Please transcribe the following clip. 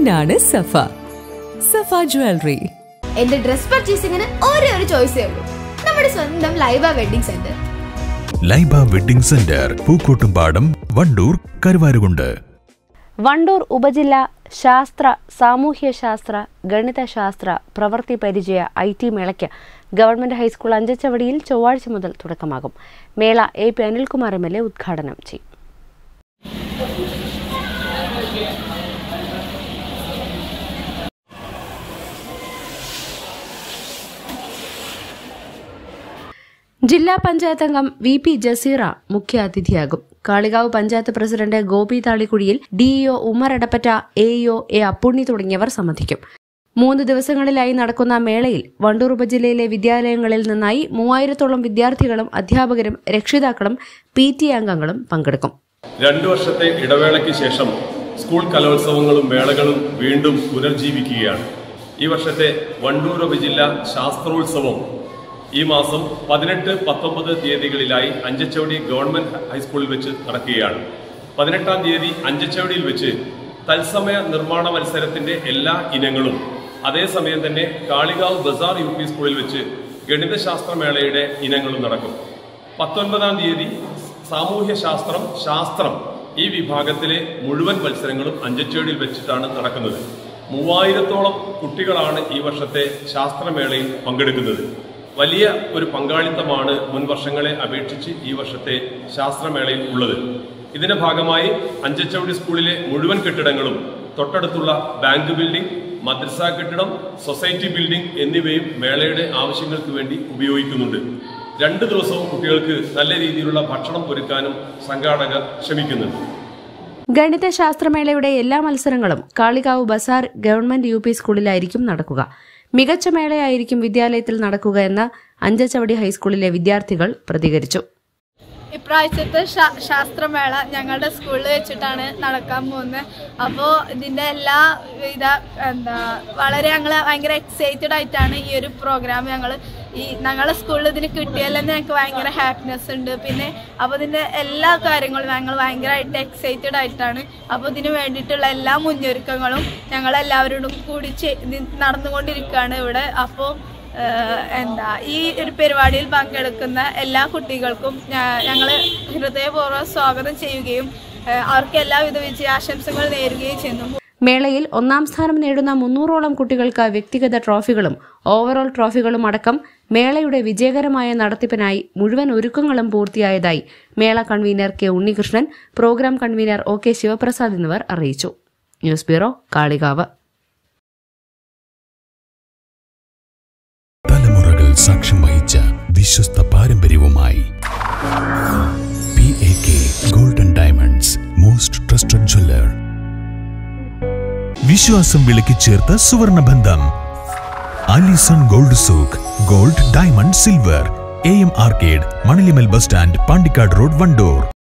പൊന്നാണ് സഫ സഫ jewellery എന്റെ dress പർച്ചേസിങ്ങിന് ഒരേ ഒരു ചോയ്സേ ഉള്ളൂ നമ്മുടെ സ്വന്തം Laiba wedding centre Laiba wedding centre Pookkottumpadam Wandoor Karuvarakundu Wandoor ഉപജില്ല ശാസ്ത്ര സാമൂഹ്യശാസ്ത്ര ഗണിതശാസ്ത്ര പ്രവൃത്തി പരിചയ ഐ ടി മേളയ്ക്ക് ഗവൺമെന്റ് ഹൈസ്കൂൾ അഞ്ചച്ചവടിയിൽ ചൊവ്വാഴ്ച മുതൽ തുടക്കമാകും മേള A P Anilkumar M L A ഉദ്ഘാടനം ചെയ്യും ജില്ലാ പഞ്ചായത്ത് അംഗം വി പി ജസീറ മുഖ്യാതിഥിയാകും കാളികാവ് പഞ്ചായത്ത് പ്രസിഡന്റ് ഗോപി താളിക്കുടിയിൽ DEO Ummer Edappatta AEO A Appunni തുടങ്ങിയവർ സംബന്ധിക്കും മൂന്ന് ദിവസങ്ങളിലായി നടക്കുന്ന മേളയിൽ വണ്ടൂർ ഉപജില്ലയിലെ വിദ്യാലയങ്ങളിൽ നിന്നായി മൂവായിരത്തോളം വിദ്യാർത്ഥികളും അധ്യാപകരും രക്ഷിതാക്കളും പി ടി അംഗങ്ങളും പങ്കെടുക്കും രണ്ടു വർഷത്തെ ഇടവേളയ്ക്ക് ശേഷം സ്കൂൾ കലോത്സവങ്ങളും മേളകളും വീണ്ടും പുനർജീവിക്കുകയാണ് ഈ വർഷത്തെ വണ്ടൂർ ഉപജില്ല ശാസ്ത്രോത്സവം ഈ മാസം പതിനെട്ട് പത്തൊമ്പത് തീയതികളിലായി അഞ്ചച്ചവടി ഗവൺമെന്റ് ഹൈസ്കൂളിൽ വെച്ച് നടക്കുകയാണ് പതിനെട്ടാം തീയതി അഞ്ചച്ചവടിയിൽ വെച്ച് തത്സമയ നിർമ്മാണ മത്സരത്തിന്റെ എല്ലാ ഇനങ്ങളും അതേസമയം തന്നെ കാളികാവ് ബസാർ യു പി സ്കൂളിൽ വെച്ച് ഗണിതശാസ്ത്രമേളയുടെ ഇനങ്ങളും നടക്കും പത്തൊൻപതാം തീയതി സാമൂഹ്യ ശാസ്ത്രം ശാസ്ത്രം ഈ വിഭാഗത്തിലെ മുഴുവൻ മത്സരങ്ങളും അഞ്ചച്ചേടിയിൽ വെച്ചിട്ടാണ് നടക്കുന്നത് മൂവായിരത്തോളം കുട്ടികളാണ് ഈ വർഷത്തെ ശാസ്ത്രമേളയിൽ പങ്കെടുക്കുന്നത് വലിയ ഒരു പങ്കാളിത്തമാണ് മുൻ വർഷങ്ങളെ അപേക്ഷിച്ച് ഈ വർഷത്തെ ശാസ്ത്രമേളയിൽ ഉള്ളത് ഇതിന്റെ ഭാഗമായി അഞ്ചച്ചവടി സ്കൂളിലെ മുഴുവൻ കെട്ടിടങ്ങളും തൊട്ടടുത്തുള്ള ബാങ്ക് ബിൽഡിംഗ് മദ്രസ കെട്ടിടം സൊസൈറ്റി ബിൽഡിംഗ് എന്നിവയും മേളയുടെ ആവശ്യങ്ങൾക്ക് വേണ്ടി ഉപയോഗിക്കുന്നുണ്ട് രണ്ട് ദിവസവും കുട്ടികൾക്ക് നല്ല രീതിയിലുള്ള ഭക്ഷണം ഒരുക്കാനും സംഘാടകർ ശ്രമിക്കുന്നുണ്ട് ഗണിതശാസ്ത്രമേളയുടെ എല്ലാ മത്സരങ്ങളും Kalikavu Bazar government U P സ്കൂളിലായിരിക്കും നടക്കുക മികച്ച മേളയായിരിക്കും വിദ്യാലയത്തിൽ നടക്കുക എന്ന് അഞ്ചച്ചവടി ഹൈസ്കൂളിലെ വിദ്യാർത്ഥികൾ പ്രതികരിച്ചു ഇപ്രാവശ്യത്തെ ശാ- ശാസ്ത്രമേള ഞങ്ങളുടെ സ്കൂളിൽ വെച്ചിട്ടാണ് നടക്കാൻ പോകുന്നത് അപ്പോൾ ഇതിൻ്റെ എല്ലാ ഇത എന്താ വളരെ ഞങ്ങൾ ഭയങ്കര എക്സൈറ്റഡ് ആയിട്ടാണ് ഈ ഒരു പ്രോഗ്രാം ഞങ്ങൾ ഈ ഞങ്ങളുടെ സ്കൂളിൽ ഇതിന് കിട്ടിയാലെന്ന് ഞങ്ങൾക്ക് ഭയങ്കര ഹാപ്പിനെസ് ഉണ്ട് പിന്നെ അപ്പോൾ ഇതിൻ്റെ എല്ലാ കാര്യങ്ങളും ഞങ്ങൾ ഭയങ്കരമായിട്ട് എക്സൈറ്റഡ് ആയിട്ടാണ് അപ്പോൾ ഇതിന് വേണ്ടിയിട്ടുള്ള എല്ലാ മുന്നൊരുക്കങ്ങളും ഞങ്ങളെല്ലാവരോടും കൂടി ചെ- ഇത് നടന്നുകൊണ്ടിരിക്കുകയാണ് ഇവിടെ അപ്പോൾ ഏഹ് എന്താ ഈ ഒരു പരിപാടിയിൽ പങ്കെടുക്കുന്ന എല്ലാ കുട്ടികൾക്കും ഞങ്ങൾ ഹൃദയപൂർവ്വം സ്വാഗതം ചെയ്യുകയും ഏഹ് അവർക്ക് എല്ലാവിധ വിജയാശംസകൾ നേരുകയും ചെയ്യുന്നു മേളയിൽ ഒന്നാം സ്ഥാനം നേടുന്ന മുന്നൂറോളം കുട്ടികൾക്ക് വ്യക്തിഗത ട്രോഫികളും ഓവറോൾ ട്രോഫികളും അടക്കം മേളയുടെ വിജയകരമായ നടത്തിപ്പിനായി മുഴുവൻ ഒരുക്കങ്ങളും പൂർത്തിയായതായി മേള convener K Unnikrishnan programme convener O K Sivaprasad എന്നിവർ അറിയിച്ചു ന്യൂസ് ബ്യൂറോ കാളികാവ് തലമുറകൾ സാക്ഷ്യം വഹിച്ച വിശ്വസ്ത പാരമ്പര്യവുമായി P A K golden diamonds most trusted jeweller വിശ്വാസം വിളക്കി ചേർത്ത സുവർണ ബന്ധം Alison gold souk gold diamond silver A M arcade Manalimal bus stand Pandikkad road Wandoor